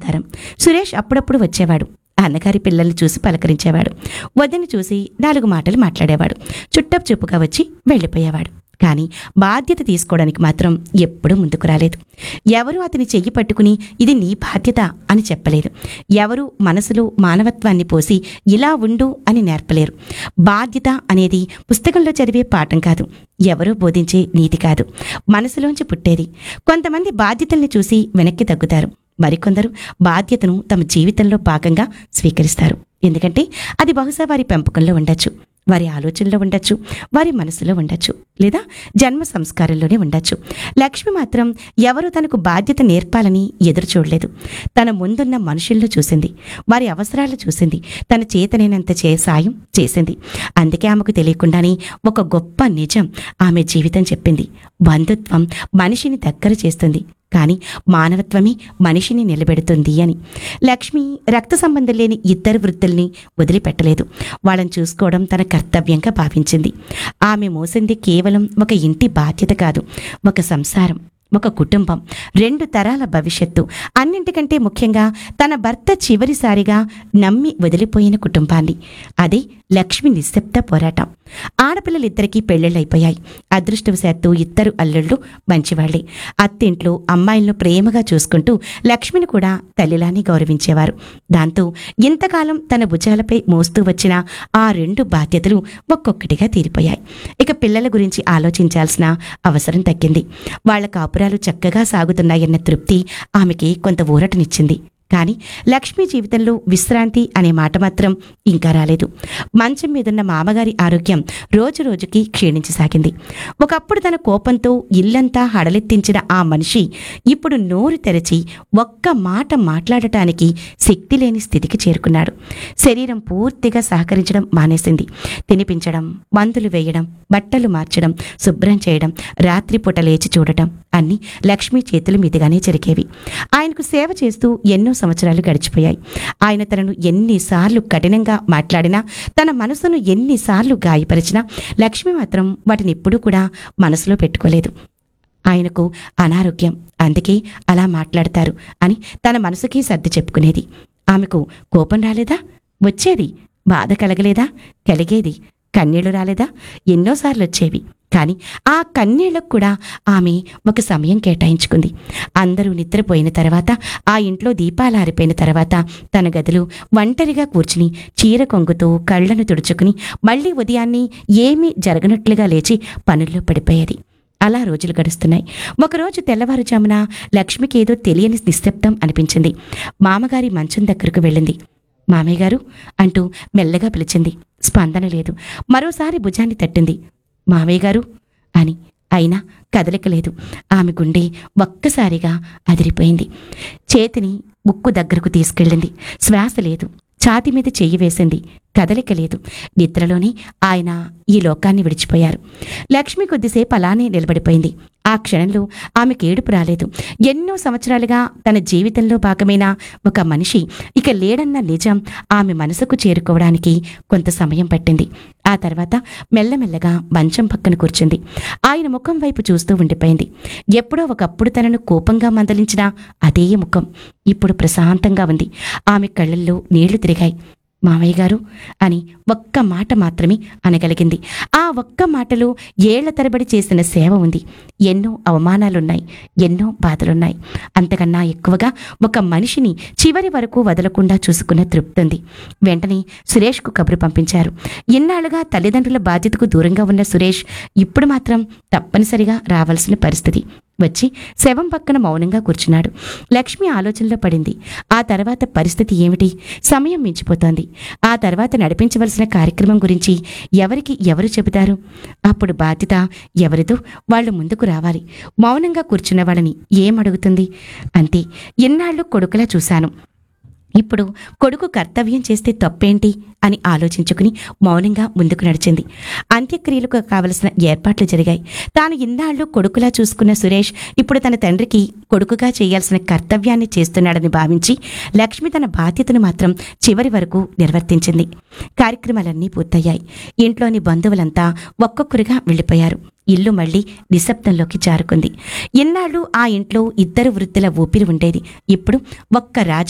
ఆధారం సురేష్ అప్పుడప్పుడు వచ్చేవాడు అన్నగారి పిల్లల్ని చూసి పలకరించేవాడు వదిని చూసి నాలుగు మాటలు మాట్లాడేవాడు చుట్టపు చూపుగా వచ్చి వెళ్ళిపోయేవాడు కానీ బాధ్యత తీసుకోవడానికి మాత్రం ఎప్పుడూ ముందుకు రాలేదు ఎవరు అతని చెయ్యి పట్టుకుని ఇది నీ బాధ్యత అని చెప్పలేదు ఎవరు మనసులో మానవత్వాన్ని పోసి ఇలా ఉండు అని నేర్పలేరు బాధ్యత అనేది పుస్తకంలో చదివే పాఠం కాదు ఎవరూ బోధించే నీతి కాదు మనసులోంచి పుట్టేది కొంతమంది బాధ్యతల్ని చూసి వెనక్కి తగ్గుతారు మరికొందరు బాధ్యతను తమ జీవితంలో భాగంగా స్వీకరిస్తారు ఎందుకంటే అది బహుశా వారి పెంపకంలో ఉండొచ్చు వారి ఆలోచనలో ఉండొచ్చు వారి మనసులో ఉండొచ్చు లేదా జన్మ సంస్కారంలోనే ఉండొచ్చు లక్ష్మి మాత్రం ఎవరు తనకు బాధ్యత నేర్పాలని ఎదురు చూడలేదు తన ముందున్న మనుషుల్లో చూసింది వారి అవసరాలు చూసింది తన చేతనైనంత చే సాయం చేసింది అందుకే ఆమెకు తెలియకుండానే ఒక గొప్ప నిజం ఆమె జీవితం చెప్పింది బంధుత్వం మనిషిని దగ్గర చేస్తుంది కానీ మానవత్వమే మనిషిని నిలబెడుతుంది అని లక్ష్మి రక్త సంబంధం లేని ఇద్దరు వృద్ధుల్ని వదిలిపెట్టలేదు వాళ్ళని చూసుకోవడం తన కర్తవ్యంగా భావించింది ఆమె మోసింది కేవలం ఒక ఇంటి బాధ్యత కాదు ఒక సంసారం ఒక కుటుంబం రెండు తరాల భవిష్యత్తు అన్నింటికంటే ముఖ్యంగా తన భర్త చివరిసారిగా నమ్మి వదిలిపోయిన కుటుంబాన్ని అదే లక్ష్మి నిశ్శబ్ద పోరాటం ఆడపిల్లలిద్దరికీ పెళ్లిళ్ళైపోయాయి అదృష్టవశాత్తు ఇద్దరు అల్లుళ్ళు మంచివాళ్లే అత్తింట్లో అమ్మాయిలను ప్రేమగా చూసుకుంటూ లక్ష్మిని కూడా తల్లిలానే గౌరవించేవారు దాంతో ఇంతకాలం తన భుజాలపై మోస్తూ వచ్చిన ఆ రెండు బాధ్యతలు ఒక్కొక్కటిగా తీరిపోయాయి ఇక పిల్లల గురించి ఆలోచించాల్సిన అవసరం తగ్గింది వాళ్ళ కాపురాలు చక్కగా సాగుతున్నాయన్న తృప్తి ఆమెకి కొంత ఊరటనిచ్చింది కానీ లక్ష్మి జీవితంలో విశ్రాంతి అనే మాట మాత్రం ఇంకా రాలేదు మంచం మీదున్న మామగారి ఆరోగ్యం రోజు రోజుకి క్షీణించసాగింది ఒకప్పుడు తన కోపంతో ఇల్లంతా హడలెత్తించిన ఆ మనిషి ఇప్పుడు నోరు తెరచి ఒక్క మాట మాట్లాడటానికి శక్తి లేని స్థితికి చేరుకున్నాడు శరీరం పూర్తిగా సహకరించడం మానేసింది తినిపించడం మందులు వేయడం బట్టలు మార్చడం శుభ్రం చేయడం రాత్రిపూట లేచి చూడటం అన్నీ లక్ష్మి చేతుల మీదుగానే జరిగేవి ఆయనకు సేవ చేస్తూ ఎన్నో సంవత్సరాలు గడిచిపోయాయి ఆయన తనను ఎన్నిసార్లు కఠినంగా మాట్లాడినా తన మనసును ఎన్నిసార్లు గాయపరిచినా లక్ష్మి మాత్రం వాటిని ఎప్పుడూ కూడా మనసులో పెట్టుకోలేదు ఆయనకు అనారోగ్యం అందుకే అలా మాట్లాడతారు అని తన మనసుకి సర్ది చెప్పుకునేది ఆమెకు కోపం రాలేదా వచ్చేది బాధ కలగలేదా కలిగేది కన్నీళ్లు రాలేదా ఎన్నోసార్లు వచ్చేవి కానీ ఆ కన్నీళ్లకు కూడా ఆమె ఒక సమయం కేటాయించుకుంది అందరూ నిద్రపోయిన తర్వాత ఆ ఇంట్లో దీపాలు ఆరిపోయిన తర్వాత తన గదిలో ఒంటరిగా కూర్చుని చీర కొంగుతూ కళ్ళను తుడుచుకుని మళ్ళీ ఉదయాన్నే ఏమీ జరగనట్లుగా లేచి పనుల్లో పడిపోయేది అలా రోజులు గడుస్తున్నాయి ఒకరోజు తెల్లవారుజామున లక్ష్మికి ఏదో తెలియని నిశ్శబ్దం అనిపించింది మామగారి మంచం దగ్గరకు వెళ్ళింది మామయ్య గారు అంటూ మెల్లగా పిలిచింది స్పందన లేదు మరోసారి భుజాన్ని తట్టింది మామయ్య గారు అని అయినా కదలిక లేదు ఆమె గుండె ఒక్కసారిగా అదిరిపోయింది చేతిని ముక్కు దగ్గరకు తీసుకెళ్ళింది శ్వాస లేదు ఛాతి మీద చెయ్యి వేసింది కదలిక లేదు నిద్రలోనే ఆయన ఈ లోకాన్ని విడిచిపోయారు లక్ష్మి కొద్దిసేపు అలానే నిలబడిపోయింది ఆ క్షణంలో ఆమెకు ఏడుపు రాలేదు ఎన్నో సంవత్సరాలుగా తన జీవితంలో భాగమైన ఒక మనిషి ఇక లేడన్న నిజం ఆమె మనసుకు చేరుకోవడానికి కొంత సమయం పట్టింది ఆ తర్వాత మెల్లమెల్లగా మంచం పక్కన కూర్చుంది ఆయన ముఖం వైపు చూస్తూ ఉండిపోయింది ఎప్పుడో ఒకప్పుడు తనను కోపంగా మందలించిన అదే ముఖం ఇప్పుడు ప్రశాంతంగా ఉంది ఆమె కళ్ళల్లో నీళ్లు తిరిగాయి మామయ్య గారు అని ఒక్క మాట మాత్రమే అనగలిగింది ఆ ఒక్క మాటలో ఏళ్ల తరబడి చేసిన సేవ ఉంది ఎన్నో అవమానాలున్నాయి ఎన్నో బాధలున్నాయి అంతకన్నా ఎక్కువగా ఒక మనిషిని చివరి వరకు వదలకుండా చూసుకున్న తృప్తి ఉంది వెంటనే సురేష్కు కబురు పంపించారు ఇన్నాళ్లుగా తల్లిదండ్రుల బాధ్యతకు దూరంగా ఉన్న సురేష్ ఇప్పుడు మాత్రం తప్పనిసరిగా రావాల్సిన పరిస్థితి వచ్చి శవం పక్కన మౌనంగా కూర్చున్నాడు లక్ష్మి ఆలోచనలో పడింది ఆ తర్వాత పరిస్థితి ఏమిటి సమయం మించిపోతోంది ఆ తర్వాత నడిపించవలసిన కార్యక్రమం గురించి ఎవరికి ఎవరు చెబుతారు అప్పుడు బాధ్యత ఎవరిదో వాళ్ళు ముందుకు రావాలి మౌనంగా కూర్చున్న వాళ్ళని ఏం అడుగుతుంది అంతే ఇన్నాళ్ళు కొడుకులా చూశాను ఇప్పుడు కొడుకు కర్తవ్యం చేస్తే తప్పేంటి అని ఆలోచించుకుని మౌనంగా ముందుకు నడిచింది అంత్యక్రియలకు కావలసిన ఏర్పాట్లు జరిగాయి తాను ఇన్నాళ్ళు కొడుకులా చూసుకున్న సురేష్ ఇప్పుడు తన తండ్రికి కొడుకుగా చేయాల్సిన కర్తవ్యాన్ని చేస్తున్నాడని భావించి లక్ష్మి తన బాధ్యతను మాత్రం చివరి వరకు నిర్వర్తించింది కార్యక్రమాలన్నీ పూర్తయ్యాయి ఇంట్లోని బంధువులంతా ఒక్కొక్కరుగా వెళ్ళిపోయారు ఇల్లు మళ్ళీ నిశ్శబ్దంలోకి జారుకుంది ఇన్నాళ్ళు ఆ ఇంట్లో ఇద్దరు వృద్ధుల ఊపిరి ఉండేది ఇప్పుడు ఒక్క రాజ